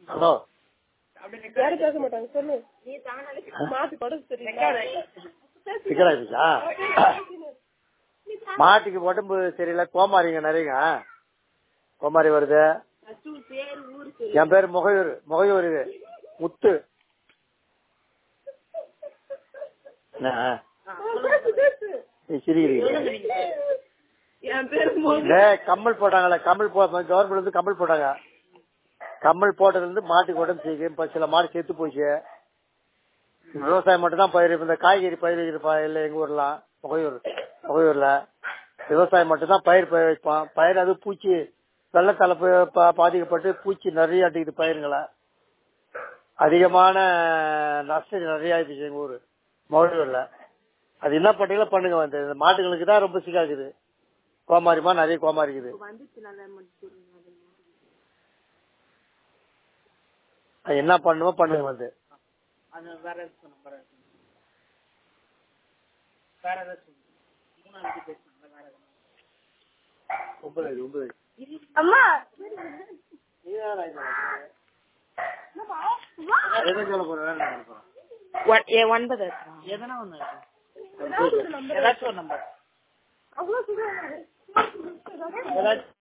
Hello யாரும் பேச மாட்டாங்க சொல்லு மாட்டு படம் சரியில்லை சிக்கன் ஆயிடுச்சா மாட்டுக்கு உடம்பு சரியில்லை கோமாரிங்க நிறையங்க கோமாரி வருது என் பேர் முகையூர் முகையூர் முத்து என்ன நீ சிரிக்கிறீங்க என் பேரு டேய், கம்மல் போட்டாங்கல்ல கம்மல் போ கவர்மெண்ட் வந்து கம்மல் போட்டாங்க கம்மல் போட்டதுல இருந்து மாட்டுக்கு உடம்பு சீக்கு இப்ப சில மாடு செத்து போச்சு விவசாயம் மட்டும் தான் பயிர் இந்த காய்கறி பயிர் வைக்கிறப்பா இல்ல எங்க ஊர்லாம் முகையூர் முகையூர்ல விவசாயம் மட்டும் தான் பயிர் பயிர் வைப்போம் பயிர் அது பூச்சி வெள்ளத்தலை பாதிக்கப்பட்டு பூச்சி நிறைய அடிக்குது பயிருங்களை அதிகமான நஷ்டம் நிறைய ஆயிடுச்சு எங்க ஊரு முகையூர்ல அது என்ன பண்ணீங்களோ பண்ணுங்க வந்து இந்த மாட்டுங்களுக்கு தான் ரொம்ப சிக்காக்குது கோமாரிமா நிறைய கோமாரி இருக்குது அது என்ன பண்ணுமோ பண்ணுங்க வந்து அது வேற ஏதாச்சும் சொன்னோம், வேற ஏதாச்சும் சொன்னோம். வேற ஏதாச்சும் மூணு அஞ்சு பேசணும் வேற ஏதாச்சும் ஒன்பது ஒன்பது அம்மா எதை சொல்ல போறேன் வேற என்ன சொல்ல போறேன் ஒன்பது எதனா ஒண்ணு ஏதாச்சும் ஒரு நம்பர் அவ்வளவு சுகம் ஏதாச்சும்